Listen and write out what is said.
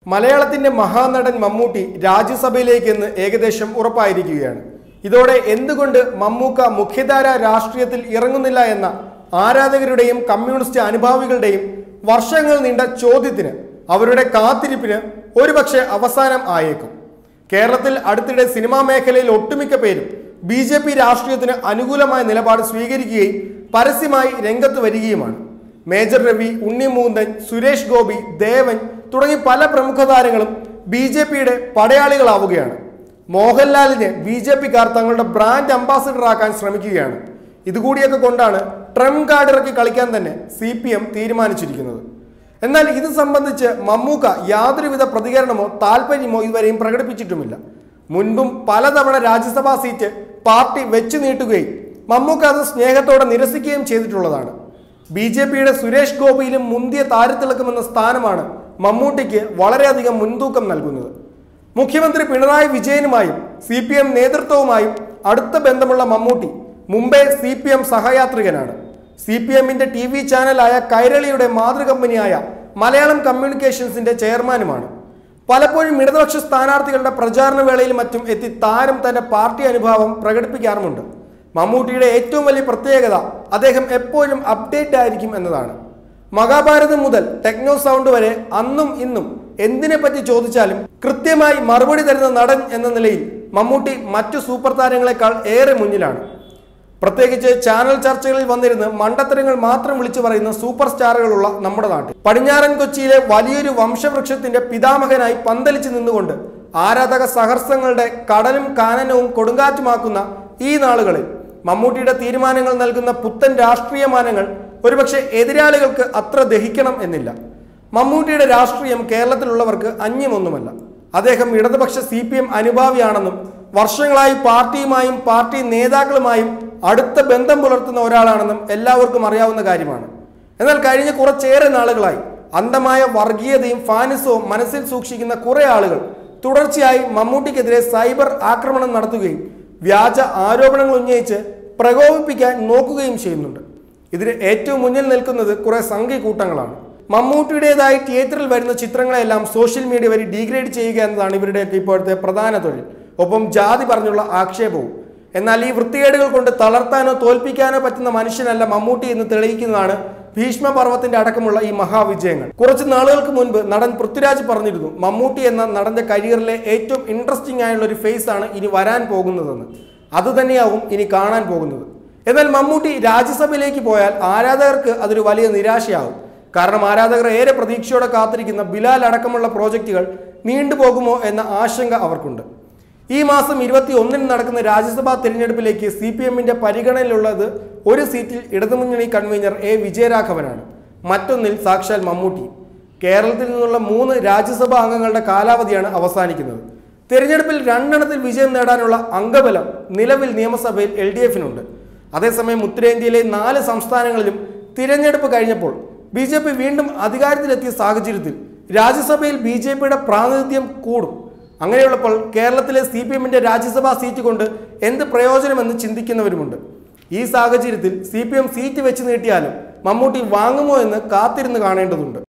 മലയാളത്തിന്റെ മഹാനടൻ മമ്മൂട്ടി രാജ്യസഭയിലേക്ക് എന്ന് ഏകദേശം ഉറപ്പായിരിക്കുകയാണ് ഇതോടെ എന്തുകൊണ്ട് മമ്മൂക്ക മുഖ്യധാര രാഷ്ട്രീയത്തിൽ ഇറങ്ങുന്നില്ല എന്ന ആരാധകരുടെയും കമ്മ്യൂണിസ്റ്റ് അനുഭാവികളുടെയും വർഷങ്ങൾ നീണ്ട ചോദ്യത്തിന് അവരുടെ കാത്തിരിപ്പിന് ഒരുപക്ഷെ അവസാനം ആയേക്കും കേരളത്തിൽ അടുത്തിടെ സിനിമാ മേഖലയിൽ ഒട്ടുമിക്ക പേരും ബി ജെ പി രാഷ്ട്രീയത്തിന് അനുകൂലമായ നിലപാട് സ്വീകരിക്കുകയും പരസ്യമായി രംഗത്ത് വരികയുമാണ് മേജർ രവി ഉണ്ണിമൂന്തൻ സുരേഷ് ഗോപി ദേവൻ തുടങ്ങി പല പ്രമുഖ താരങ്ങളും ബി ജെ പിയുടെ പടയാളികളാവുകയാണ് മോഹൻലാലിനെ ബി ജെ പിക്കാർ തങ്ങളുടെ ബ്രാൻഡ് അംബാസിഡർ ആക്കാൻ ശ്രമിക്കുകയാണ് ഇതുകൂടിയൊക്കെ കൊണ്ടാണ് ട്രംപ് കാർഡ് ഇറക്കി കളിക്കാൻ തന്നെ സി പി എം തീരുമാനിച്ചിരിക്കുന്നത് എന്നാൽ ഇത് സംബന്ധിച്ച് മമ്മൂക്ക യാതൊരുവിധ പ്രതികരണമോ താല്പര്യമോ ഇതുവരെയും പ്രകടിപ്പിച്ചിട്ടുമില്ല മുൻപും പലതവണ രാജ്യസഭാ സീറ്റ് പാർട്ടി വെച്ചു നീട്ടുകയും മമ്മൂക്ക അത് സ്നേഹത്തോടെ നിരസിക്കുകയും ചെയ്തിട്ടുള്ളതാണ് ബി ജെ പിയുടെ സുരേഷ് ഗോപിയിലും മുന്തിയ താരത്തിളക്കുമെന്ന സ്ഥാനമാണ് മമ്മൂട്ടിക്ക് വളരെയധികം മുൻതൂക്കം നൽകുന്നത് മുഖ്യമന്ത്രി പിണറായി വിജയനുമായും സി പി എം നേതൃത്വവുമായും അടുത്ത ബന്ധമുള്ള Mammootty Mumbai C P M സഹയാത്രികനാണ് സി പി എമ്മിന്റെ ടി വി ചാനലായ കൈരളിയുടെ മാതൃകമ്പനിയായ മലയാളം കമ്മ്യൂണിക്കേഷൻസിന്റെ ചെയർമാനുമാണ് പലപ്പോഴും ഇടതുപക്ഷ സ്ഥാനാർത്ഥികളുടെ പ്രചാരണ വേളയിൽ മറ്റും എത്തി താരം തന്റെ പാർട്ടി അനുഭാവം പ്രകടിപ്പിക്കാറുമുണ്ട് മമ്മൂട്ടിയുടെ ഏറ്റവും വലിയ പ്രത്യേകത അദ്ദേഹം എപ്പോഴും അപ്ഡേറ്റ് ആയിരിക്കും എന്നതാണ് മഹാഭാരതം മുതൽ ടെക്നോ സൗണ്ട് വരെ അന്നും ഇന്നും എന്തിനെ പറ്റി ചോദിച്ചാലും കൃത്യമായി മറുപടി തരുന്ന നടൻ എന്ന നിലയിൽ മമ്മൂട്ടി മറ്റു സൂപ്പർ താരങ്ങളെക്കാൾ ഏറെ മുന്നിലാണ് പ്രത്യേകിച്ച് ചാനൽ ചർച്ചകളിൽ വന്നിരുന്ന് മണ്ടത്തരങ്ങൾ മാത്രം വിളിച്ചു പറയുന്ന സൂപ്പർ സ്റ്റാറുകളുള്ള നമ്മുടെ നാട്ടിൽ പടിഞ്ഞാറൻ കൊച്ചിയിലെ വലിയൊരു വംശവൃക്ഷത്തിന്റെ പിതാമഹനായി പന്തലിച്ചു നിന്നുകൊണ്ട് ആരാധക സഹർസങ്ങളുടെ കടലും കാനനവും കൊടുങ്കാറ്റുമാക്കുന്ന ഈ നാളുകളിൽ മമ്മൂട്ടിയുടെ തീരുമാനങ്ങൾ നൽകുന്ന പുത്തൻ രാഷ്ട്രീയ മാനങ്ങൾ ഒരുപക്ഷെ എതിരാളികൾക്ക് അത്ര ദഹിക്കണം എന്നില്ല മമ്മൂട്ടിയുടെ രാഷ്ട്രീയം കേരളത്തിലുള്ളവർക്ക് അന്യമൊന്നുമല്ല അദ്ദേഹം ഇടതുപക്ഷ സി പി എം അനുഭാവിയാണെന്നും വർഷങ്ങളായി പാർട്ടിയുമായും പാർട്ടി നേതാക്കളുമായും അടുത്ത ബന്ധം പുലർത്തുന്ന ഒരാളാണെന്നും എല്ലാവർക്കും അറിയാവുന്ന കാര്യമാണ് എന്നാൽ കഴിഞ്ഞ കുറച്ചേറെ നാളുകളായി അന്ധമായ വർഗീയതയും ഫാനിസവും മനസ്സിൽ സൂക്ഷിക്കുന്ന കുറെ ആളുകൾ തുടർച്ചയായി മമ്മൂട്ടിക്കെതിരെ സൈബർ ആക്രമണം നടത്തുകയും വ്യാജ ആരോപണങ്ങൾ ഉന്നയിച്ച് പ്രകോപിപ്പിക്കാൻ നോക്കുകയും ചെയ്യുന്നുണ്ട് ഇതിന് ഏറ്റവും മുന്നിൽ നിൽക്കുന്നത് കുറെ സംഘി കൂട്ടങ്ങളാണ് മമ്മൂട്ടിയുടേതായി തിയേറ്ററിൽ വരുന്ന ചിത്രങ്ങളെല്ലാം സോഷ്യൽ മീഡിയ വഴി ഡീഗ്രേഡ് ചെയ്യുക എന്നതാണ് ഇവരുടെയൊക്കെ ഇപ്പോഴത്തെ പ്രധാന തൊഴിൽ ഒപ്പം ജാതി പറഞ്ഞുള്ള ആക്ഷേപവും എന്നാൽ ഈ വൃത്തികേടുകൾ കൊണ്ട് തളർത്താനോ തോൽപ്പിക്കാനോ പറ്റുന്ന മനുഷ്യനല്ല മമ്മൂട്ടി എന്ന് തെളിയിക്കുന്നതാണ് ഭീഷ്മപർവത്തിന്റെ അടക്കമുള്ള ഈ മഹാവിജയങ്ങൾ കുറച്ച് നാളുകൾക്ക് മുൻപ് നടൻ പൃഥ്വിരാജ് പറഞ്ഞിരുന്നു മമ്മൂട്ടി എന്ന നടന്റെ കരിയറിലെ ഏറ്റവും ഇൻട്രസ്റ്റിംഗ് ആയുള്ള ഒരു ഫേസ് ആണ് ഇനി വരാൻ പോകുന്നതെന്ന് അതുതന്നെയാവും ഇനി കാണാൻ പോകുന്നത് എന്നാൽ മമ്മൂട്ടി രാജ്യസഭയിലേക്ക് പോയാൽ ആരാധകർക്ക് അതൊരു വലിയ നിരാശയാവും കാരണം ആരാധകർ ഏറെ പ്രതീക്ഷയോടെ കാത്തിരിക്കുന്ന ബിലാൽ അടക്കമുള്ള പ്രോജക്റ്റുകൾ നീണ്ടുപോകുമോ എന്ന ആശങ്ക അവർക്കുണ്ട് ഈ മാസം ഇരുപത്തി ഒന്നിന് നടക്കുന്ന രാജ്യസഭാ തിരഞ്ഞെടുപ്പിലേക്ക് സി പി എമ്മിന്റെ പരിഗണനയിലുള്ളത് ഒരു സീറ്റിൽ ഇടതുമുന്നണി കൺവീനർ എ വിജയരാഘവനാണ് മറ്റൊന്നിൽ സാക്ഷാൽ മമ്മൂട്ടി കേരളത്തിൽ നിന്നുള്ള മൂന്ന് രാജ്യസഭാ അംഗങ്ങളുടെ കാലാവധിയാണ് അവസാനിക്കുന്നത് തിരഞ്ഞെടുപ്പിൽ രണ്ടെണ്ണത്തിൽ വിജയം നേടാനുള്ള അംഗബലം നിലവിൽ നിയമസഭയിൽ എൽ ഡി എഫിനുണ്ട് അതേസമയം ഉത്തരേന്ത്യയിലെ നാല് സംസ്ഥാനങ്ങളിലും തിരഞ്ഞെടുപ്പ് കഴിഞ്ഞപ്പോൾ ബി ജെ പി വീണ്ടും അധികാരത്തിലെത്തിയ സാഹചര്യത്തിൽ രാജ്യസഭയിൽ ബി ജെ പിയുടെ പ്രാതിനിധ്യം കൂടും അങ്ങനെയുള്ളപ്പോൾ കേരളത്തിലെ സി പി എമ്മിന്റെ രാജ്യസഭാ സീറ്റ് കൊണ്ട് എന്ത് പ്രയോജനമെന്ന് ചിന്തിക്കുന്നവരുമുണ്ട് ഈ സാഹചര്യത്തിൽ സി പി എം സീറ്റ് വെച്ച് നീട്ടിയാലും മമ്മൂട്ടി വാങ്ങുമോ എന്ന് കാത്തിരുന്ന് കാണേണ്ടതുണ്ട്